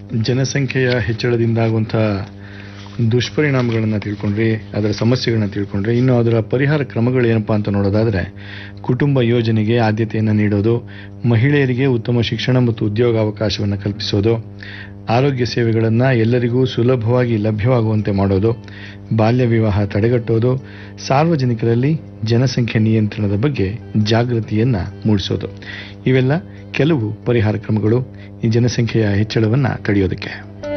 ಜನಸಂಖ್ಯೆಯ ಹೆಚ್ಚಳದಿಂದಾಗುವಂಥ ದುಷ್ಪರಿಣಾಮಗಳನ್ನು ತಿಳ್ಕೊಂಡ್ರಿ ಅದರ ಸಮಸ್ಯೆಗಳನ್ನ ತಿಳ್ಕೊಂಡ್ರಿ ಇನ್ನು ಅದರ ಪರಿಹಾರ ಕ್ರಮಗಳು ಏನಪ್ಪಾ ಅಂತ ನೋಡೋದಾದ್ರೆ ಕುಟುಂಬ ಯೋಜನೆಗೆ ಆದ್ಯತೆಯನ್ನು ನೀಡೋದು ಮಹಿಳೆಯರಿಗೆ ಉತ್ತಮ ಶಿಕ್ಷಣ ಮತ್ತು ಉದ್ಯೋಗಾವಕಾಶವನ್ನು ಕಲ್ಪಿಸೋದು ಆರೋಗ್ಯ ಸೇವೆಗಳನ್ನು ಎಲ್ಲರಿಗೂ ಸುಲಭವಾಗಿ ಲಭ್ಯವಾಗುವಂತೆ ಮಾಡೋದು ಬಾಲ್ಯ ವಿವಾಹ ತಡೆಗಟ್ಟೋದು ಸಾರ್ವಜನಿಕರಲ್ಲಿ ಜನಸಂಖ್ಯೆ ನಿಯಂತ್ರಣದ ಬಗ್ಗೆ ಜಾಗೃತಿಯನ್ನು ಮೂಡಿಸೋದು ಇವೆಲ್ಲ ಕೆಲವು ಪರಿಹಾರ ಕ್ರಮಗಳು ಈ ಜನಸಂಖ್ಯೆಯ ಹೆಚ್ಚಳವನ್ನು ತಡೆಯೋದಕ್ಕೆ